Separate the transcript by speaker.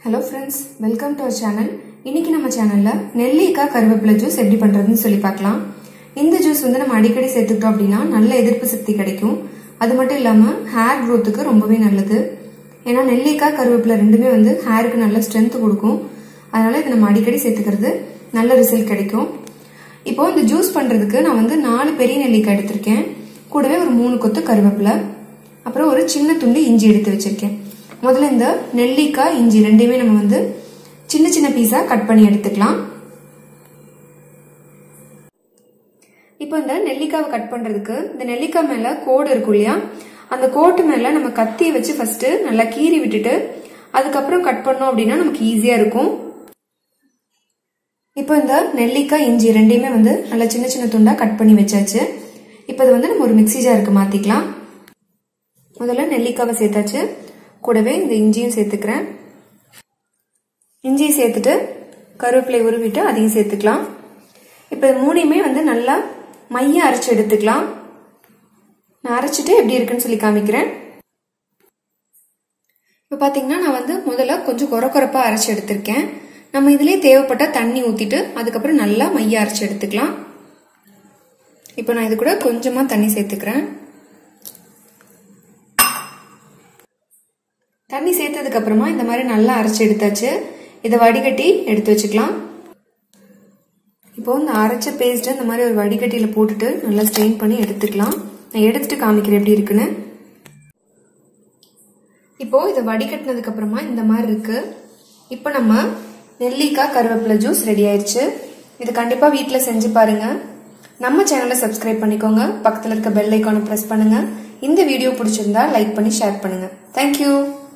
Speaker 1: hello friends welcome to our channel இன்னைக்கு நம்ம சேனல்ல நெல்லிக்காய் கருவேப்பிலை ஜூஸ் எப்படி பண்றதுன்னு சொல்லி பார்க்கலாம் இந்த ஜூஸ் வந்து நம்ம அடிக்கடி சேர்த்துக்கிட்டோம் அப்படின்னா நல்ல எதிர்ப்பு சக்தி கிடைக்கும் அது மட்டும் இல்லாம ஹேர் க்ரோத்துக்கு ரொம்பவே நல்லது ஏன்னா நெல்லிக்காய் கருவேப்பிலை ரெண்டுமே வந்து ஹேருக்கு நல்ல ஸ்ட்ரென்த் கொடுக்கும் அதனால இதை நம்ம அடிக்கடி சேர்த்துக்கிறது நல்ல ரிசல்ட் கிடைக்கும் இப்போ இந்த ஜூஸ் பண்றதுக்கு நான் வந்து நாலு பெரிய நெல்லிக்காய் எடுத்திருக்கேன் கூடவே ஒரு மூணு கொத்து கருவேப்பிலை அப்புறம் ஒரு சின்ன துண்டு இஞ்சி எடுத்து வச்சிருக்கேன் முதல்ல இந்த நெல்லிக்காய் இஞ்சி ரெண்டையுமே நம்ம வந்து சின்ன சின்ன பீஸா கட் பண்ணி எடுத்துக்கலாம் இப்போ இந்த நெல்லிக்காவை கட் பண்றதுக்கு இந்த நெல்லிக்காய் மேல கோடு இருக்கும் இல்லையா அந்த கோட்டு மேல நம்ம கத்தியை வச்சு ஃபர்ஸ்ட் நல்லா கீறி விட்டுட்டு அதுக்கப்புறம் கட் பண்ணோம் அப்படின்னா நமக்கு ஈஸியா இருக்கும் இப்போ இந்த நெல்லிக்காய் இஞ்சி ரெண்டையுமே வந்து நல்லா சின்ன சின்ன துண்டா கட் பண்ணி வச்சாச்சு இப்போ இது வந்து நம்ம ஒரு மிக்சி ஜாருக்கு மாத்திக்கலாம் முதல்ல நெல்லிக்காவை சேர்த்தாச்சு கூடவே இந்த இஞ்சியும் சேர்த்துக்கிறேன் இஞ்சியை சேர்த்துட்டு கருவேப்பிலை உருவிட்டு அதையும் சேர்த்துக்கலாம் இப்போ இது மூணையுமே வந்து நல்லா மைய அரைச்சு எடுத்துக்கலாம் நான் அரைச்சிட்டு எப்படி இருக்குன்னு சொல்லி காமிக்கிறேன் இப்போ பார்த்தீங்கன்னா நான் வந்து முதல்ல கொஞ்சம் குறை குறைப்பா அரைச்சு எடுத்திருக்கேன் நம்ம இதுலேயே தேவைப்பட்ட தண்ணி ஊற்றிட்டு அதுக்கப்புறம் நல்லா மைய அரைச்சு எடுத்துக்கலாம் இப்போ நான் இது கூட கொஞ்சமாக தண்ணி சேர்த்துக்கிறேன் தண்ணி சேர்த்ததுக்கு அப்புறமா இந்த மாதிரி நல்லா அரைச்சு எடுத்தாச்சு இதை வடிகட்டி எடுத்து வச்சுக்கலாம் இப்போ இந்த அரைச்ச பேஸ்ட் இந்த மாதிரி ஒரு வடிகட்டியில போட்டுட்டு நல்லா ஸ்ட்ரெயின் பண்ணி எடுத்துக்கலாம் நான் எடுத்துட்டு காமிக்கிறேன் எப்படி இருக்குன்னு இப்போ இதை வடிகட்டினதுக்கு அப்புறமா இந்த மாதிரி இருக்கு இப்போ நம்ம நெல்லிக்காய் கருவேப்பிலை ஜூஸ் ரெடி ஆயிடுச்சு இது கண்டிப்பா வீட்டில் செஞ்சு பாருங்க நம்ம சேனலை சப்ஸ்கிரைப் பண்ணிக்கோங்க பக்கத்தில் இருக்க பெல் ஐக்கானை ப்ரெஸ் பண்ணுங்க இந்த வீடியோ பிடிச்சிருந்தா லைக் பண்ணி ஷேர் பண்ணுங்க தேங்க்யூ